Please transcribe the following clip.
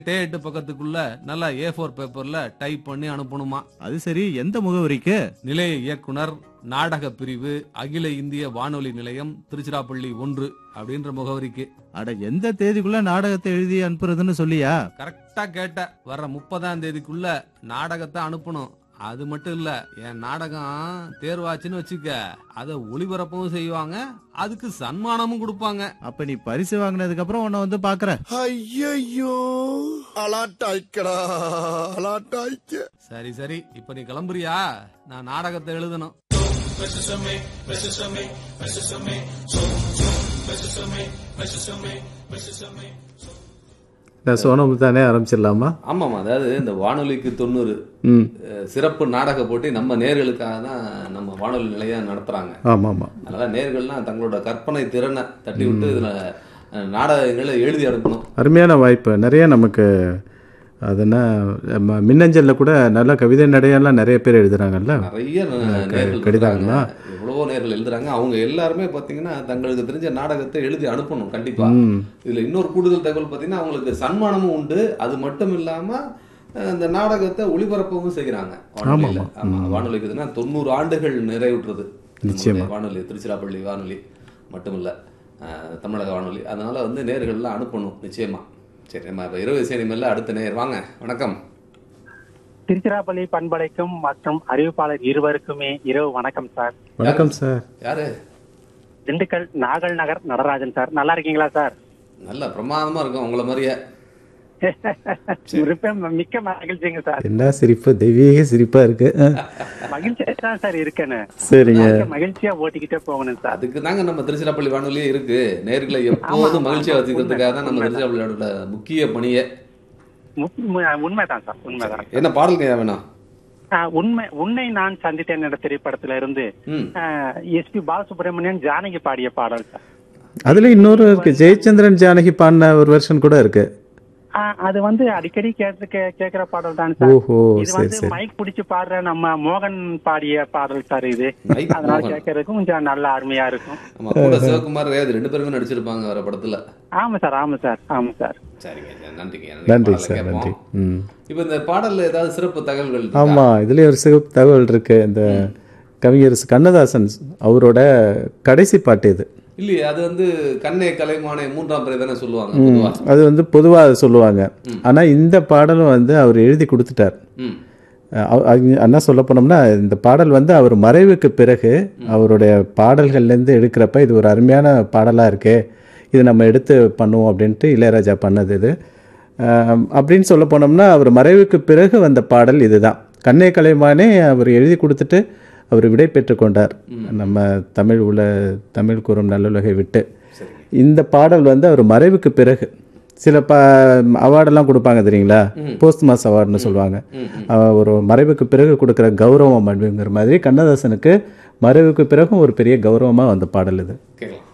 டே எட்டு பக்கத்துக்குள்ள நல்லா A four பேப்பர்ல டைப் பண்ணி அனுப்பணுமா அது சரி எந்த முகவரிக்கு நிலைய இயக்குனர் நாடக பிரிவு அகில இந்திய வானொலி நிலையம் திருச்சிராப்பள்ளி ஒன்று அப்படின்ற முகவரிக்கு அட எந்த தேதிக்குள்ள நாடகத்தை எழுதி அனுப்புறதுன்னு சொல்லியா கரெக்டா கேட்ட வர்ற முப்பதாம் தேதிக்குள்ள நாடகத்தை அனுப்பணும் அது மட்டும் இல்ல என் நாடகம் தேர்வாச்சுன்னு வச்சுக்க அதை ஒளிபரப்பவும் செய்வாங்க அதுக்கு சன்மானமும் கொடுப்பாங்க அப்ப நீ பரிசு வாங்கினதுக்கு அப்புறம் உன்னை வந்து பாக்குறேன் ஐயோ அலாட்டாய்க்கடா அலாட்டாய்க்க சரி சரி இப்ப நீ கிளம்புறியா நான் நாடகத்தை எழுதணும் நான் சோனம் தானே ஆரம்பிச்சிடலாமா ஆமாம் அதாவது இந்த வானொலிக்கு தொண்ணூறு ம் அஹ், சிறப்பு நாடக போட்டி நம்ம நேர்களுக்காக தான் நம்ம வானொலி நிலையம் நடத்துறாங்க ஆமாம் ஆமாம் அதனால நேர்கள்லாம் தங்களோட கற்பனை திறனை தட்டி விட்டு இதுல அஹ், நாடகங்களை எழுதி அனுப்பணும் அருமையான வாய்ப்பு நிறைய நமக்கு அதுனா நம்ம மின்னஞ்சலில் கூட நல்ல கவிதை நடையெல்லாம் நிறைய பேர் எழுதுறாங்கல்ல நிறைய ந- நேர்கள் கடிதங்களா? இருக்காங்க. எவ்வளவோ நேர்கள் எழுதுறாங்க அவங்க எல்லாருமே பாத்தீங்கன்னா தங்களுக்கு தெரிஞ்ச நாடகத்தை எழுதி அனுப்பணும் கண்டிப்பா ம் இதுல இன்னொரு கூடுதல் தகவல் பாத்தீங்கன்னா அவங்களுக்கு சன்மானமும் உண்டு அது மட்டும் இல்லாம அஹ், இந்த நாடகத்தை ஒளிபரப்பவும் செய்கிறாங்க வானொலியில ஆமா வானொலிக்கு இதுனா தொண்ணூறு ஆண்டுகள் நிறைவுற்றது நிச்சயமா. நம்முடைய வானொலி திருச்சிராப்பள்ளி வானொலி மட்டும் இல்ல அஹ், தமிழக வானொலி அதனால வந்து நேர்கள்லாம் அனுப்பணும் நிச்சயமா சரி நம்ம இப்ப இரவு சேனிமல்ல அடுத்த நேர் வாங்க வணக்கம் திருச்சிராப்பள்ளி பண்பலைக்கும் மற்றும் அறிவிப்பாளர் இருவருக்குமே இரவு வணக்கம் சார் வணக்கம் சார் யாரு திண்டுக்கல் நாகல் நகர் நடராஜன் சார் நல்லா இருக்கீங்களா சார் நல்ல பிரமாதமா இருக்கும் உங்களை மாதிரியே மிக்க மிக்க மகிழ்ச்சிங்க சார் என்ன சிரிப்பு தெய்வீக சிரிப்பா இருக்கு அஹ், மகிழ்ச்சியா தான் சார் இருக்கேன்னு சரிங்க வாழ்க்கை மகிழ்ச்சியா ஓட்டிக்கிட்டே போகணும் சார் அதுக்கு தாங்க நம்ம திருச்சிராப்பள்ளி வானொலியே இருக்கு நேர்களை எப்போதும் மகிழ்ச்சியா வச்சுக்கிறதுக்காக தான் நம்ம திருச்சிராப்பள்ளியோட முக்கிய பணியே உண்மை- உண்மைதான் சார் உண்மைதான் என்ன பாடலுங்க வேணும் ஆஹ், உண்மை உன்னை நான் சந்தித்தேன் என்ற திரைப்படத்துல இருந்து ம் எஸ்பி பாலசுப்ரமணியன் ஜானகி பாடிய பாடல் சார் அதுல இன்னொரு இருக்கு ஜெயச்சந்திரன் ஜானகி பாடின ஒரு வெர்ஷன் கூட இருக்கு ஆஹ், அது வந்து அடிக்கடி கேட்டு கே- கேக்குற பாடல் தான் சார் ஓஹோ இது சரி வந்து சரி மைக் பிடிச்சு பாடுற நம்ம மோகன் பாடிய பாடல் சார் இது மைக் அதனால மோகன். கேட்கறதுக்கும் கொஞ்சம் நல்ல அருமையா இருக்கும் நம்ம கூட சிவகுமார் ரேவதி ரெண்டு பேருமே நடிச்சிருப்பாங்க வர படத்துல ஆமா சார் ஆமா சார் ஆமா சார் சரிங்க நன்றிங்க நன்றி பாடலை சார் கேட்போம். நன்றி ம் இப்போ இந்த பாடல்ல ஏதாவது சிறப்பு தகவல்கள் இருக்கா? ஆமா இதுலயே ஒரு சிறப்பு தகவல் இருக்கு இந்த கவிஞர் கண்ணதாசன் அவரோட கடைசி பாட்டு இது இல்லையே அது வந்து கண்ணே கலைமானே மூன்றாம் பிறை தானே சொல்லுவாங்க பொதுவா அது வந்து பொதுவாக சொல்லுவாங்க ஆனா இந்த பாடலும் வந்து அவர் எழுதி கொடுத்துட்டார் ம் அஹ் அ- என்ன சொல்ல போனோம்னா இந்த பாடல் வந்து அவர் மறைவுக்கு பிறகு அவருடைய பாடல்கள்லேருந்து எடுக்கிறப்ப இது ஒரு அருமையான பாடலாக இருக்கே இது நம்ம எடுத்து பண்ணுவோம் அப்படின்ட்டு இளையராஜா பண்ணது இது அஹ் அப்படின்னு சொல்ல போனோம்னா அவர் மறைவுக்கு பிறகு வந்த பாடல் இதுதான் கண்ணே கலைமானே அவர் எழுதி கொடுத்துட்டு அவர் விடை பெற்று கொண்டார் நம்ம தமிழ் உல தமிழ் கூறும் நல்லுலகை விட்டு இந்த பாடல் வந்து அவர் மறைவுக்கு பிறகு சில ப அவார்டெல்லாம் கொடுப்பாங்க தெரியுங்களா போஸ்ட் மாஸ் அவார்டுன்னு சொல்லுவாங்க அஹ் ஒரு மறைவுக்கு பிறகு கொடுக்குற கௌரவம் அப்படிங்கிற மாதிரி கண்ணதாசனுக்கு மறைவுக்கு பிறகும் ஒரு பெரிய கௌரவமாக வந்த பாடல் இது கேட்கலாம்